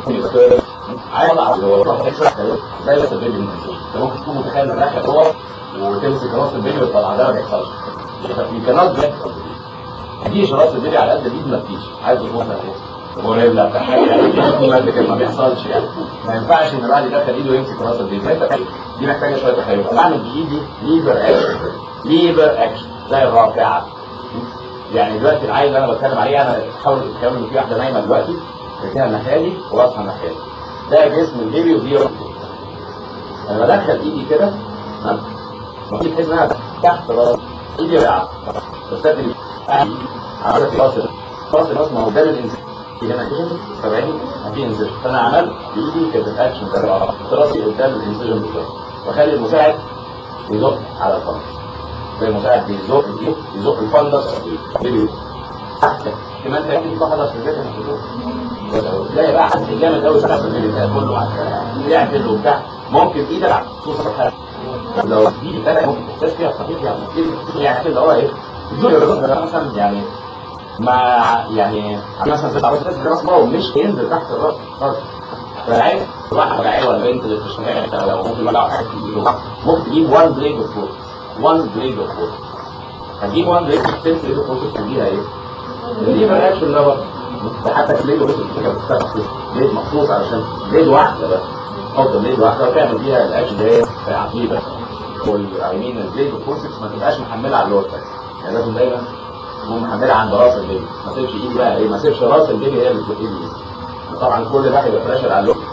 عايز هو زي بس الفيديو انت ممكن تكون متخيل انك داخل جوه وتمسك راس الفيديو وتطلع ده ما بيحصلش الكنات ده دي راس الفيديو على قد الايد ما فيش عايز تظبطها ايه هو لا بتاع حاجه ما بيحصلش يعني ما ينفعش ان الواحد يدخل ايده ويمسك راس الفيديو دي محتاجه شويه تخيل بعمل بايدي ليفر اكشن ليفر اكشن زي الرافعه يعني دلوقتي العيل اللي انا بتكلم عليه انا بحاول اتكلم ان في واحده نايمه دلوقتي رجلها الناحيه دي وراسها الناحيه دي ده جسم البيبي ودي راسه انا بدخل ايدي كده ها ممكن تحس انها تحت راس ايدي وقعت بس ادري عملت راس راس راس ما هو ده الانسان هنا كده 70 في انسجن فانا عملت بايدي كده الاكشن ده راسي قدام الانسجن بتاعي واخلي المساعد يزق على الفرس زي المساعد بيزق ايده يزق الفندس بيبي كمان ده في واحده في البيت تلاقي بقى حد جامد قوي سقف البيت ده كله يعدل وبتاع ممكن ايدك توصل حاجه لو دي بتاعك ممكن تحتاج فيها صحيح يعني يعني اللي هو ايه مثلا يعني مع يعني مثلا زي تعرف تنزل راس مره ومش هينزل تحت الراس خالص فالعين واحد ولا عين ولا بنت اللي بتشتغل لو ممكن ولا حاجه ممكن تجيب 1 بليد اوف فور 1 بليد اوف فور هتجيب 1 بليد اوف بليد اوف فور تديها ايه؟ اللي ما اكشن ده حتى بليد اوف بليد مخصوص علشان بليد واحده بس حط بليد واحده وتعمل بيها الاكشن ده عجيبه والعيمين البليد اوف فورسكس ما تبقاش محمله على اللور يعني لازم دايما تكون محمله عند راس البيبي ما تسيبش ايدي بقى ايه ما تسيبش راس البيبي هي اللي تزق ايدي طبعا كل ده هيبقى بريشر على اللور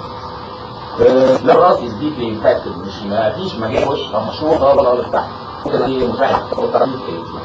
لو راس الديب انفكتد مش ما فيش مجال وش مشروع ده ولا ولا بتاع كده دي مساعد او ترابيز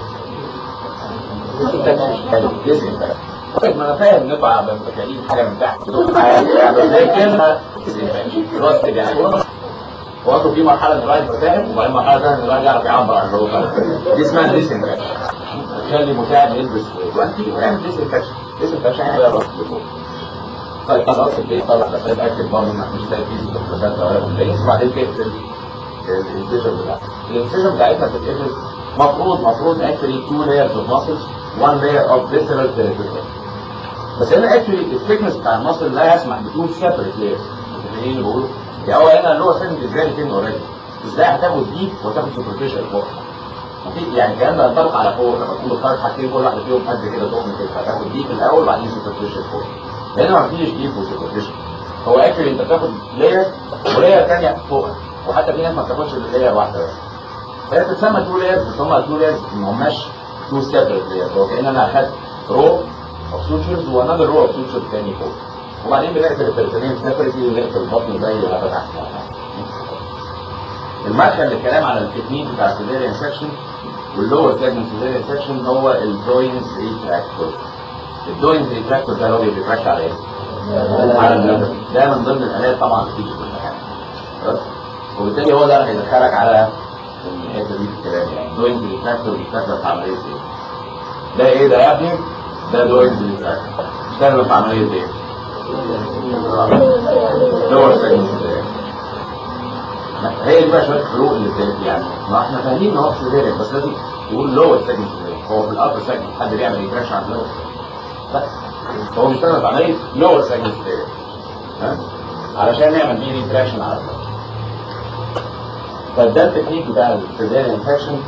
طيب ما انا فاهم نبقى متخيلين حاجه من تحت زي كلمه راس يعني وقته في مرحله ان الواحد يبقى فاهم وبعدين مرحله ثانيه ان الواحد يعرف يعبر عن اللي هو فاهم دي اسمها ديسنفكشن تخلي مساعد يلبس جوانتي ويعمل ديسنفكشن ديسنفكشن يعني راس طيب خلاص البيت طبعا بس اتاكد برضه انك مش لاقي فيه سكريات ولا كومبلينس وبعدين تقفل الانسيجن بتاعتك الانسيجن بتاعتها بتتقفل مفروض مفروض اكشلي تو لايرز اوف ماسلز وان لاير اوف فيسرال تيريتوري بس هنا اكشلي الثيكنس بتاع الماسل لا يسمح بدون سيبريت لايرز متفقين اللي بقوله يعني هو هنا اللي هو سن ازاي فين اوريدي ازاي هتاخد ديب وتاخد سوبرفيشال فوق مفيش يعني الكلام ده ينطبق على فوق لما تكون بتخرج حاجتين كل واحده فيهم قد كده تخن كده هتاخد ديب الاول وبعدين سوبرفيشال فوق هنا مفيش ديب وسوبرفيشال هو اكشلي انت بتاخد لاير ولاير ثانيه فوقها وحتى في ناس ما بتاخدش لاير واحده بس هي بتتسمى تو لايرز بس هم تو لايرز ما هماش تو سيبريت لايرز هو كان انا اخدت رو اوف سوتشرز وانذر رو اوف سوتشرز ثاني فوق وبعدين بنقفل البريتونين سيبريتلي ونقفل البطن زي اللي فتحنا المدخل للكلام على التكنيك بتاع السيزيريان سكشن واللور سيجمنت سيزيريان سكشن هو الدوينز ريتراكتور الدوينز ريتراكتور ده اللي هو بيتراكت على ايه؟ على البلد ده من ضمن الالات طبعا اللي بتيجي في الامتحان خلاص وبالتالي هو ده اللي هيدخلك على الحته دي في الكلام يعني دوينز ريتراكتور بيتراكت عمليه ايه؟ ده ايه ده يا ابني؟ ده دوينز ريتراكشن اشتغل في عمليه ايه؟ لور سيجمنت هي دي بقى شويه الفروق اللي بت- يعني ما احنا فاهمين ان هو سيزيريان بس لازم تقول لور سيجمنت هو في الابر سيجمنت حد بيعمل ريتراكشن على اللور بس هو بيشتغل في عمليه لور سيجمنت ها علشان نعمل بيه ريتراكشن على اللور فده التكنيك بتاع السيزيريان انفكشن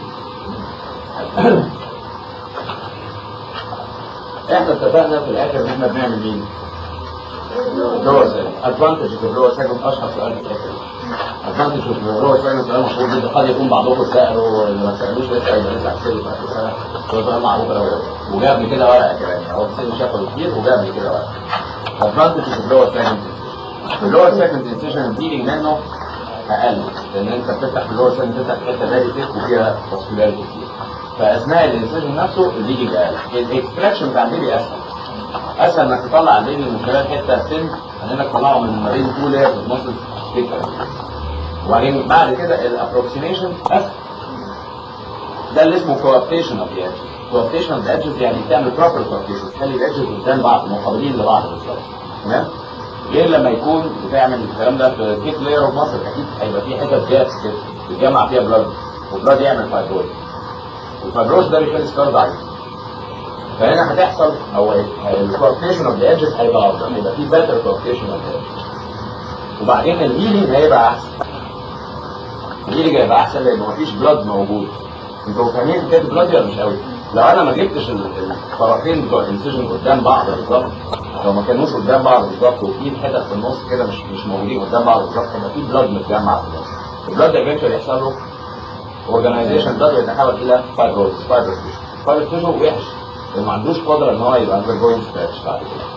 احنا اتفقنا في الاخر ان احنا بنعمل مين؟ لور سيجمنت ادفانتج اوف لور سيجمنت اشهر سؤال في الاخر ادفانتج اوف لور سيجمنت سؤال مشهور جدا قد يكون بعضكم سالوا اللي ما سالوش لسه يبقى لسه هتسال في اخر السنه هو سؤال معروف قوي وجاب لي كده ورقه كمان هو بيسال شافه كتير وجاب لي كده ورقه ادفانتج اوف لور سيجمنت اللور سيجمنت انسيشن البيلينج منه اقل لان انت بتفتح اللور سيجمنت بتفتح حته فيري تيك وفيها بوسيبيليتي كتير فاثناء الانسيشن نفسه البيلينج اقل الاكستراكشن بتاع البيبي اسهل اسهل انك تطلع البيبي من خلال حته سن من انك تطلعه من ما بين تو لايرز اوف ماسل وبعدين بعد كده الابروكسيميشن اسهل ده اللي اسمه كوابتيشن اوف ذا كوابتيشن اوف ذا edges يعني بتعمل بروبر كوابتيشن تخلي الادجز قدام بعض مقابلين لبعض بالظبط تمام غير لما يكون بتعمل الكلام ده في ثيك لاير اوف ماسل اكيد هيبقى في حتت جابس كده بتجمع فيها بلاد والبلاد يعمل فايبروز الفايبروز ده بيخلي سكار ضعيف فهنا هتحصل او الكوابتيشن اوف ذا edges هيبقى افضل هيبقى في بيتر كوابتيشن اوف ذا edges وبعدين الهيلينج هيبقى احسن الهيلينج هيبقى احسن لان مفيش بلاد موجود انتوا فاهمين كده بلاد ولا مش قوي لو انا ما جبتش ال- الطرفين بتوع الانسجن قدام بعض بالظبط لو ما كانوش قدام بعض بالظبط وفي حتت في النص كده مش مش موجودين قدام بعض بالظبط هيبقى في بلاد متجمع في النص البلاد ده eventually يحصل له اورجانيزيشن بلاد ويتحول الى فايبروز فايبروز فايبروز وحش لانه ما عندوش قدره ان هو يبقى اندر جوينج ستاتش بعد كده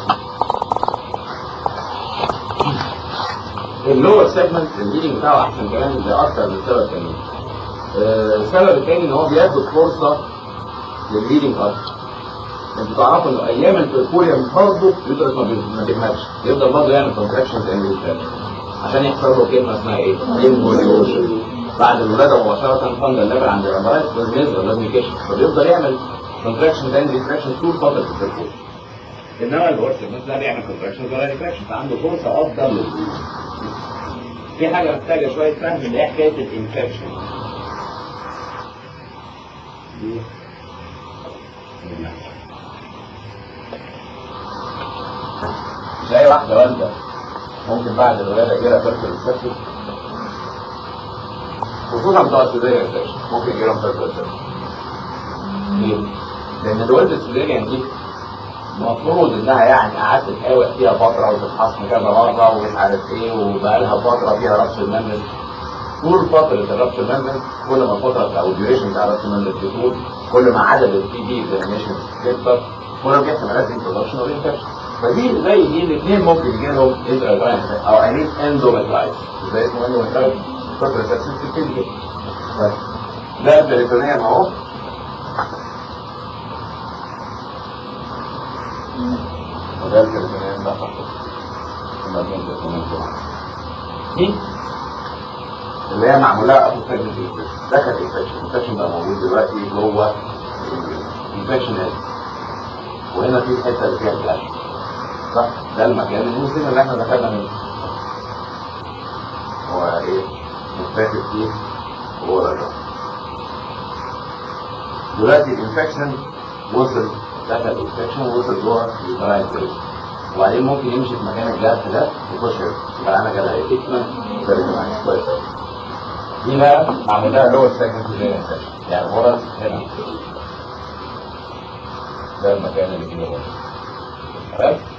اللور سيجمنت الهيلينج بتاعه احسن كمان لاكثر من سبب تاني آه، السبب الثاني ان هو بياخد فرصه للهيلينج اكتر انتوا تعرفوا ان ايام البركوريوم برضه يدرس ما بي- ما بيهملش يفضل برضه يعمل كونتراكشنز اند عشان يحصل له كلمه اسمها ايه؟ انفوليوشن بعد الولاده مباشره فانجل ليفل عند الامبرايز لازم يصغر لازم يكشف فبيفضل يعمل كونتراكشنز اند ريتراكشنز طول فتره البركوريوم انما الورك الناس لا بيعمل كونتراكشنز ولا ريتراكشنز عنده فرصه افضل في حاجه محتاجه شويه فهم اللي هي حكايه الانفكشن دي مش اي واحده والده ممكن بعد الولاده كده تركب السكر خصوصا بتوع السودانية ممكن يجي لهم تركب السكر ليه؟ لان الوالده السودانية دي المفروض انها يعني قعدت تحاول فيها فتره وتتحصن كذا مره ومش عارف ايه وبقى لها فتره فيها ربش المنزل طول فتره الربش المنزل كل ما الفتره او الديوريشن بتاع ربش المنزل بتطول كل ما عدد التي بي اكزامينشن يكتر كل ما بيحصل علاج انترودكشن او انفكشن فدي زي دي الاثنين ممكن يجي لهم انترودكشن او اي اندومترايز زي اسمه اندومترايز فتره تاسيس الكليه ده بريتونيا اهو وده البريتونيا ده دي اللي هي معمولة ابو سيجمنت ده كان انفكشن الانفكشن ده موجود دلوقتي جوه انفكشن وهنا في الحته اللي فيها الفلاش صح ده المكان المسلم اللي احنا دخلنا منه هو ايه متفاكر فيه هو ده دلوقتي الانفكشن وصل دخل الانفكشن وصل جوه الفرايد وبعدين ممكن يمشي في مكان الجرح ده يخش يبقى انا جالها ايه كويس دي بقى عامل لها لور سكند يعني ورا هنا ده المكان اللي فيه ورا تمام